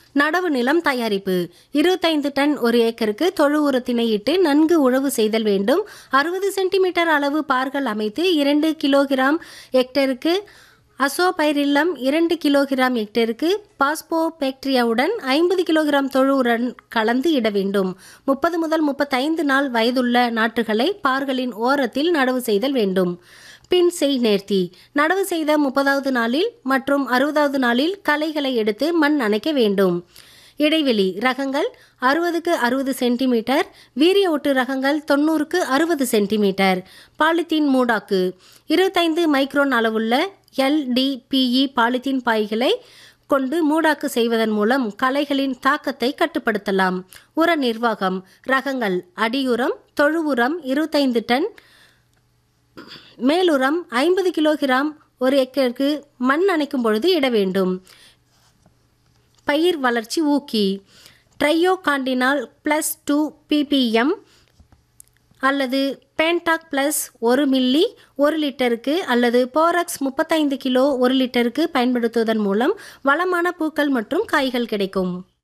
நடவு நிலம் தயாரிப்பு இருபத்தைந்து டன் ஒரு ஏக்கருக்கு தொழு உரத்தினை இட்டு நன்கு உழவு செய்தல் வேண்டும் அறுபது சென்டிமீட்டர் அளவு பார்கள் அமைத்து இரண்டு கிலோகிராம் ஹெக்டருக்கு அசோபைரில்லம் இரண்டு கிலோகிராம் ஹெக்டருக்கு பாஸ்போ பாக்டீரியாவுடன் ஐம்பது கிலோகிராம் தொழு உரம் கலந்து இட வேண்டும் முப்பது முதல் முப்பத்தைந்து நாள் வயதுள்ள நாற்றுகளை பார்களின் ஓரத்தில் நடவு செய்தல் வேண்டும் பின் செய் நேர்த்தி நடவு செய்த முப்பதாவது நாளில் மற்றும் அறுபதாவது நாளில் களைகளை எடுத்து மண் அணைக்க வேண்டும் இடைவெளி ரகங்கள் அறுபதுக்கு அறுபது சென்டிமீட்டர் வீரிய ஒட்டு ரகங்கள் தொண்ணூறுக்கு அறுபது சென்டிமீட்டர் பாலித்தீன் மூடாக்கு இருபத்தைந்து மைக்ரோன் அளவுள்ள எல்டிபிஇ பாலித்தீன் பாய்களை கொண்டு மூடாக்கு செய்வதன் மூலம் களைகளின் தாக்கத்தை கட்டுப்படுத்தலாம் உர நிர்வாகம் ரகங்கள் அடியுரம் தொழு உரம் இருபத்தைந்து டன் மேலுரம் ஐம்பது கிலோகிராம் ஒரு ஏக்கருக்கு மண் அணைக்கும் பொழுது இட வேண்டும் பயிர் வளர்ச்சி ஊக்கி ட்ரையோகாண்டினால் ப்ளஸ் டூ பிபிஎம் அல்லது பேண்டாக் ப்ளஸ் ஒரு மில்லி ஒரு லிட்டருக்கு அல்லது போரக்ஸ் முப்பத்தைந்து கிலோ ஒரு லிட்டருக்கு பயன்படுத்துவதன் மூலம் வளமான பூக்கள் மற்றும் காய்கள் கிடைக்கும்